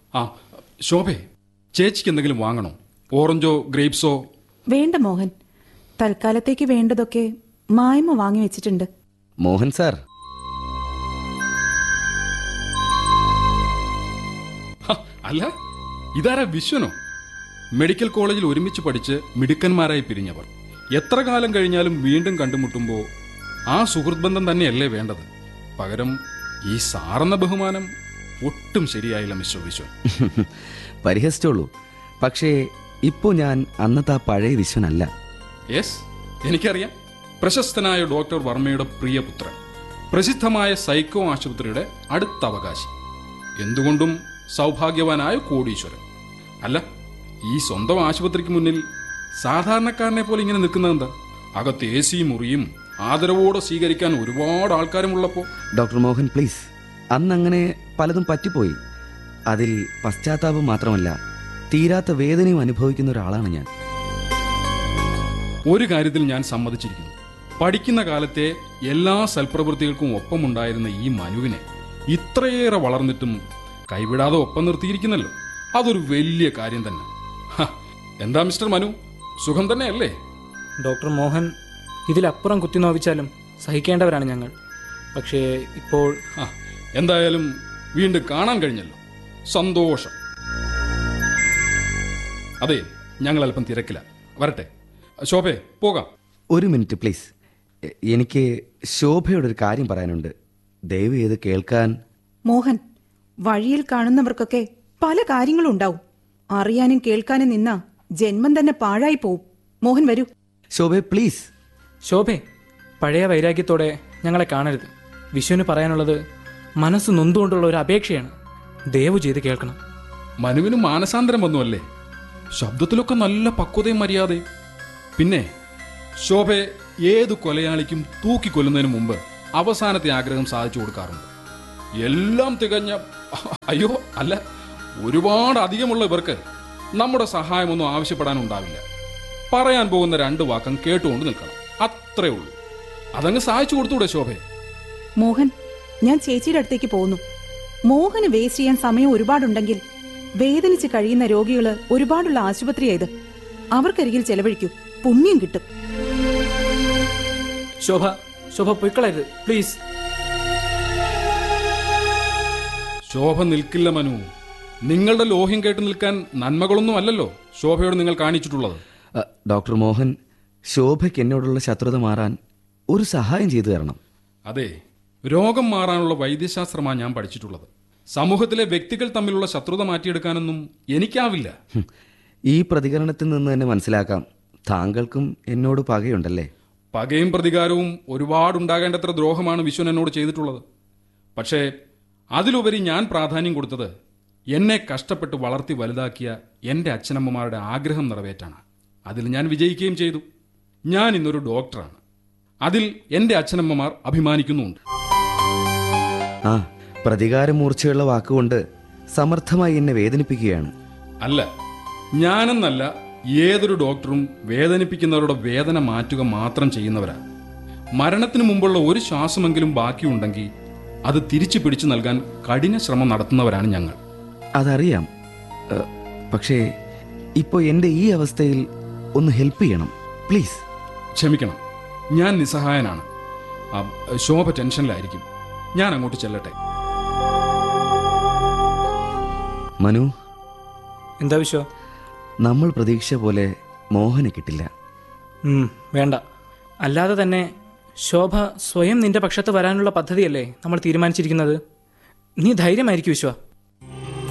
ആ ശോഭേ ചേച്ചിക്ക് എന്തെങ്കിലും വാങ്ങണോ ഓറഞ്ചോ ഗ്രേപ്സോ വേണ്ട മോഹൻ തൽക്കാലത്തേക്ക് വേണ്ടതൊക്കെ മായ്മ വാങ്ങി വെച്ചിട്ടുണ്ട് മോഹൻ സാർ ഹ, അല്ല ഇതാരാ വിശ്വനോ മെഡിക്കൽ കോളേജിൽ ഒരുമിച്ച് പഠിച്ച് മിടുക്കന്മാരായി പിരിഞ്ഞവർ എത്ര കാലം കഴിഞ്ഞാലും വീണ്ടും കണ്ടുമുട്ടുമ്പോൾ ആ സുഹൃത്ത് ബന്ധം തന്നെയല്ലേ വേണ്ടത് പകരം ഈ സാറെന്ന ബഹുമാനം ഒട്ടും ശരിയായില്ല മിസ്റ്റർ വിശ്വൻ പരിഹസിച്ചോളൂ പക്ഷേ ഇപ്പോൾ ഞാൻ അന്നത്തെ ആ പഴയ വിശ്വനല്ല യെസ് എനിക്കറിയാം പ്രശസ്തനായ ഡോക്ടർ വർമ്മയുടെ പ്രിയപുത്രൻ പ്രസിദ്ധമായ സൈക്കോ ആശുപത്രിയുടെ അടുത്ത അവകാശി എന്തുകൊണ്ടും സൗഭാഗ്യവാനായ കോടീശ്വരൻ അല്ല ഈ സ്വന്തം ആശുപത്രിക്ക് മുന്നിൽ സാധാരണക്കാരനെ പോലെ ഇങ്ങനെ നിൽക്കുന്നതെന്താ അകത്ത് എ സി മുറിയും ആദരവോടെ സ്വീകരിക്കാൻ ഒരുപാട് ആൾക്കാരും ഉള്ളപ്പോൾ ഡോക്ടർ മോഹൻ പ്ലീസ് അന്നങ്ങനെ പലതും പറ്റിപ്പോയി അതിൽ പശ്ചാത്താപം മാത്രമല്ല തീരാത്ത വേദനയും അനുഭവിക്കുന്ന ഒരാളാണ് ഞാൻ ഒരു കാര്യത്തിൽ ഞാൻ സമ്മതിച്ചിരിക്കുന്നു പഠിക്കുന്ന കാലത്തെ എല്ലാ സൽപ്രവൃത്തികൾക്കും ഒപ്പമുണ്ടായിരുന്ന ഈ മനുവിനെ ഇത്രയേറെ വളർന്നിട്ടും കൈവിടാതെ ഒപ്പം നിർത്തിയിരിക്കുന്നല്ലോ അതൊരു വലിയ കാര്യം തന്നെ ഹ, എന്താ മിസ്റ്റർ മനു സുഖം തന്നെയല്ലേ ഡോക്ടർ മോഹൻ ഇതിലപ്പുറം കുത്തിനോവിച്ചാലും സഹിക്കേണ്ടവരാണ് ഞങ്ങൾ പക്ഷേ ഇപ്പോൾ ഹ, എന്തായാലും വീണ്ടും കാണാൻ കഴിഞ്ഞല്ലോ സന്തോഷം അതെ ഞങ്ങൾ അല്പം തിരക്കില്ല വരട്ടെ ശോഭേ പോകാം ഒരു മിനിറ്റ് പ്ലീസ് എ- എനിക്ക് ശോഭയോടൊരു കാര്യം പറയാനുണ്ട് ദയവ് ചെയ്ത് കേൾക്കാൻ മോഹൻ വഴിയിൽ കാണുന്നവർക്കൊക്കെ പല കാര്യങ്ങളും ഉണ്ടാവും അറിയാനും കേൾക്കാനും നിന്നാ ജന്മം തന്നെ പാഴായി പോവും മോഹൻ വരൂ ശോഭെ പ്ലീസ് ശോഭെ പഴയ വൈരാഗ്യത്തോടെ ഞങ്ങളെ കാണരുത് വിശ്വന് പറയാനുള്ളത് മനസ്സ് നൊന്തുകൊണ്ടുള്ള ഒരു അപേക്ഷയാണ് ദയവ് ചെയ്ത് കേൾക്കണം മനുവിന് മാനസാന്തരം വന്നുവല്ലേ ശബ്ദത്തിലൊക്കെ നല്ല പക്വതയും മര്യാദയും പിന്നെ ശോഭയെ ഏത് കൊലയാളിക്കും തൂക്കിക്കൊല്ലുന്നതിന് മുമ്പ് അവസാനത്തെ ആഗ്രഹം സാധിച്ചു കൊടുക്കാറുണ്ട് എല്ലാം തികഞ്ഞ അയ്യോ അല്ല ഒരുപാട് അധികമുള്ള ഇവർക്ക് നമ്മുടെ സഹായമൊന്നും ആവശ്യപ്പെടാനുണ്ടാവില്ല പറയാൻ പോകുന്ന രണ്ട് വാക്കം കേട്ടുകൊണ്ട് നിൽക്കണം അത്രേ ഉള്ളൂ അതങ്ങ് സഹായിച്ചു കൊടുത്തൂടെ ശോഭയെ മോഹൻ ഞാൻ ചേച്ചിയുടെ അടുത്തേക്ക് പോകുന്നു മോഹന് വേസ്റ്റ് ചെയ്യാൻ സമയം ഒരുപാടുണ്ടെങ്കിൽ വേദനിച്ച് കഴിയുന്ന രോഗികള് ഒരുപാടുള്ള ആശുപത്രിയായത് അവർക്കരികിൽ ചെലവഴിക്കൂ പുണ്യം കിട്ടും ശോഭ ശോഭ പൊയ്ക്കളരുത് പ്ലീസ് ശോഭ നിൽക്കില്ല മനു നിങ്ങളുടെ ലോഹ്യം കേട്ട് നിൽക്കാൻ നന്മകളൊന്നും അല്ലല്ലോ ശോഭയോട് നിങ്ങൾ കാണിച്ചിട്ടുള്ളത് അ, ഡോക്ടർ മോഹൻ ശോഭയ്ക്ക് എന്നോടുള്ള ശത്രുത മാറാൻ ഒരു സഹായം ചെയ്തു തരണം അതെ രോഗം മാറാനുള്ള വൈദ്യശാസ്ത്രമാണ് ഞാൻ പഠിച്ചിട്ടുള്ളത് സമൂഹത്തിലെ വ്യക്തികൾ തമ്മിലുള്ള ശത്രുത മാറ്റിയെടുക്കാനൊന്നും എനിക്കാവില്ല ഹും. ഈ പ്രതികരണത്തിൽ നിന്ന് തന്നെ മനസ്സിലാക്കാം താങ്കൾക്കും എന്നോട് പകയുണ്ടല്ലേ പകയും പ്രതികാരവും ഒരുപാടുണ്ടാകേണ്ടത്ര ദ്രോഹമാണ് വിശ്വൻ എന്നോട് ചെയ്തിട്ടുള്ളത് പക്ഷേ അതിലുപരി ഞാൻ പ്രാധാന്യം കൊടുത്തത് എന്നെ കഷ്ടപ്പെട്ട് വളർത്തി വലുതാക്കിയ എൻ്റെ അച്ഛനമ്മമാരുടെ ആഗ്രഹം നിറവേറ്റാണ് അതിൽ ഞാൻ വിജയിക്കുകയും ചെയ്തു ഞാൻ ഇന്നൊരു ഡോക്ടറാണ് അതിൽ എൻ്റെ അച്ഛനമ്മമാർ അഭിമാനിക്കുന്നുമുണ്ട് ആ പ്രതികാരമൂർച്ചയുള്ള വാക്കുകൊണ്ട് സമർത്ഥമായി എന്നെ വേദനിപ്പിക്കുകയാണ് അല്ല ഞാനെന്നല്ല ഏതൊരു ഡോക്ടറും വേദനിപ്പിക്കുന്നവരുടെ വേദന മാറ്റുക മാത്രം ചെയ്യുന്നവരാ മരണത്തിന് മുമ്പുള്ള ഒരു ശ്വാസമെങ്കിലും ബാക്കിയുണ്ടെങ്കിൽ അത് തിരിച്ചു പിടിച്ചു നൽകാൻ കഠിന ശ്രമം നടത്തുന്നവരാണ് ഞങ്ങൾ അതറിയാം ഏ, പക്ഷേ ഇപ്പോൾ എൻ്റെ ഈ അവസ്ഥയിൽ ഒന്ന് ഹെൽപ്പ് ചെയ്യണം പ്ലീസ് ക്ഷമിക്കണം ഞാൻ നിസ്സഹായനാണ് ആ, ശോഭ ടെൻഷനിലായിരിക്കും ഞാൻ അങ്ങോട്ട് ചെല്ലട്ടെ മനു എന്താ വിശ്വ നമ്മൾ പ്രതീക്ഷ പോലെ മോഹനെ കിട്ടില്ല ഉം, വേണ്ട അല്ലാതെ തന്നെ ശോഭ സ്വയം നിന്റെ പക്ഷത്ത് വരാനുള്ള പദ്ധതിയല്ലേ നമ്മൾ തീരുമാനിച്ചിരിക്കുന്നത് നീ ധൈര്യമായിരിക്കും വിശ്വ